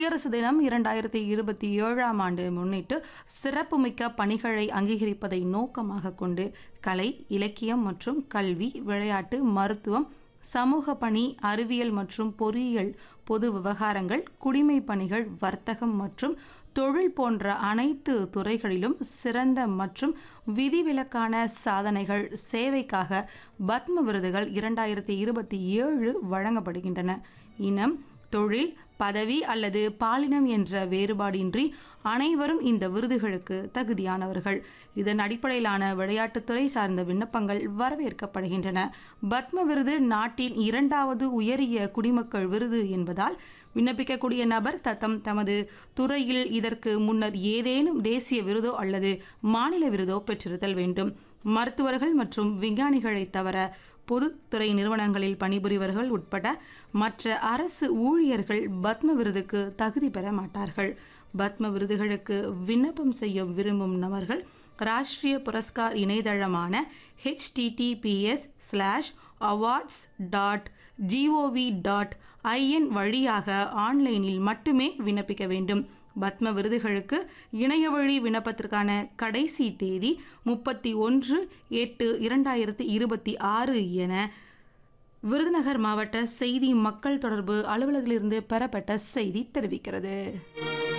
குடியரசு தினம் இரண்டாயிரத்தி இருபத்தி ஏழாம் ஆண்டு முன்னிட்டு சிறப்புமிக்க பணிகளை அங்கீகரிப்பதை நோக்கமாக கொண்டு கலை இலக்கியம் மற்றும் கல்வி விளையாட்டு மருத்துவம் சமூக பணி அறிவியல் மற்றும் பொறியியல் பொது விவகாரங்கள் குடிமை பணிகள் வர்த்தகம் மற்றும் தொழில் போன்ற அனைத்து துறைகளிலும் சிறந்த மற்றும் விதிவிலக்கான சாதனைகள் சேவைக்காக பத்ம விருதுகள் இரண்டாயிரத்தி இருபத்தி ஏழு வழங்கப்படுகின்றன இனம் தொழில் பதவி அல்லது பாலினம் என்ற வேறுபாடின்றி அனைவரும் இந்த விருதுகளுக்கு தகுதியானவர்கள் இதன் அடிப்படையிலான விளையாட்டுத்துறை சார்ந்த விண்ணப்பங்கள் வரவேற்கப்படுகின்றன பத்ம விருது நாட்டின் இரண்டாவது உயரிய குடிமக்கள் விருது என்பதால் விண்ணப்பிக்கக்கூடிய நபர் தத்தம் தமது துறையில் இதற்கு முன்னர் ஏதேனும் தேசிய விருதோ அல்லது மாநில விருதோ பெற்றிருத்தல் வேண்டும் மருத்துவர்கள் மற்றும் விஞ்ஞானிகளை தவிர பொதுத்துறை நிறுவனங்களில் பணிபுரிவர்கள் உட்பட மற்ற அரசு ஊழியர்கள் பத்ம விருதுக்கு தகுதி பெற மாட்டார்கள் பத்ம விருதுகளுக்கு விண்ணப்பம் செய்ய விரும்பும் நபர்கள் ராஷ்டிரிய புரஸ்கார் இணையதளமான HTTPS slash awards dot GOV dot IN வழியாக ஆன்லைனில் மட்டுமே விண்ணப்பிக்க வேண்டும் பத்ம விருதுகளுக்கு இணையவழி விண்ணப்பத்திற்கான கடைசி தேதி முப்பத்தி ஒன்று எட்டு இரண்டாயிரத்தி இருபத்தி ஆறு என விருதுநகர் மாவட்ட செய்தி மக்கள் தொடர்பு அலுவலகத்திலிருந்து பெறப்பட்ட செய்தி தெரிவிக்கிறது